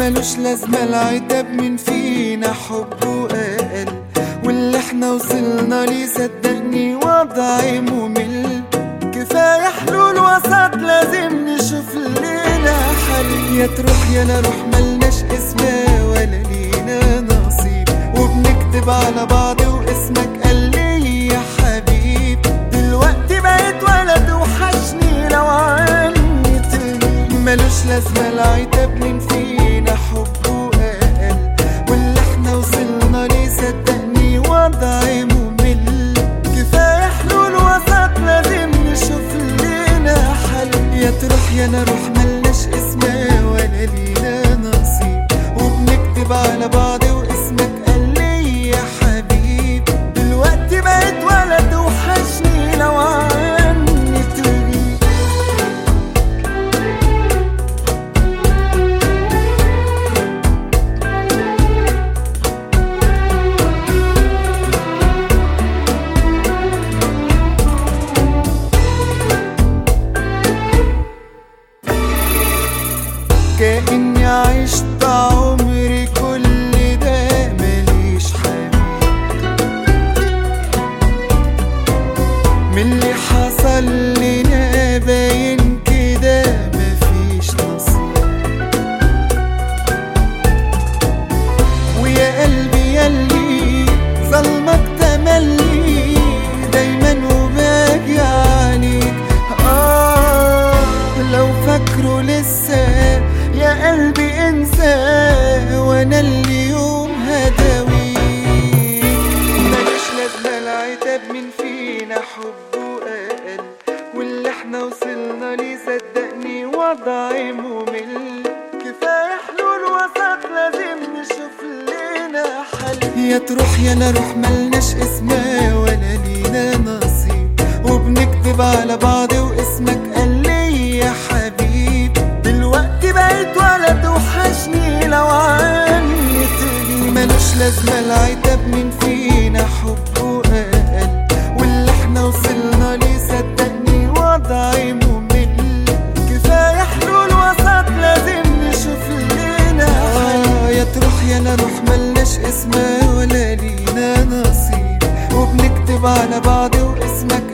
ملوش لازمة العتاب من فينا حبه أقل واللي احنا وصلنا ليه صدقني وضعي ممل كفاية حلول وسط لازم نشوف لينا حل يا تروح يا لا روح ملناش اسمها ولا لينا نصيب وبنكتب على بعض واسمك قال لي يا حبيب دلوقتي بقيت ولد وحشني لو عني تغيب ملوش لازمة العتاب من فينا حبه أقل واللي احنا وصلنا ليه صدقني وضعي ممل كفاية حلول وسط لازم نشوف لينا حل يا تروح يا نروح ملناش اسمها ولا لينا نصيب وبنكتب على بعض واسمك قال لي يا حبيب دلوقتي بقيت ولد وحشني لو عني تغيب كأني عشت عمري كل ده ماليش حبيب من اللي حصل لنا باين كده مفيش نصيب ويا قلبي ياللي ظلمك تملي دايما وباجي عليك آه لو فاكره لسه يا قلبي انسى وانا اليوم هداويك ماليش لازمة العتاب من فينا حبه أقل واللي احنا وصلنا ليه صدقني وضعي ممل كفاية حلول وسط لازم نشوف لينا حل يا تروح يا لا روح ملناش اسمها ولا لينا نصيب وبنكتب على بعض واسمك قال لي يا حبيب دلوقتي بقيت ولد وحشني لو عني تغيب ملوش لازمة العتاب من فينا حبه أقل واللي احنا وصلنا ليه صدقني وضعي ممل كفاية حلول وسط لازم نشوف لينا حل يا تروح يا لا روح ملناش اسمها ولا لينا نصيب وبنكتب على بعض واسمك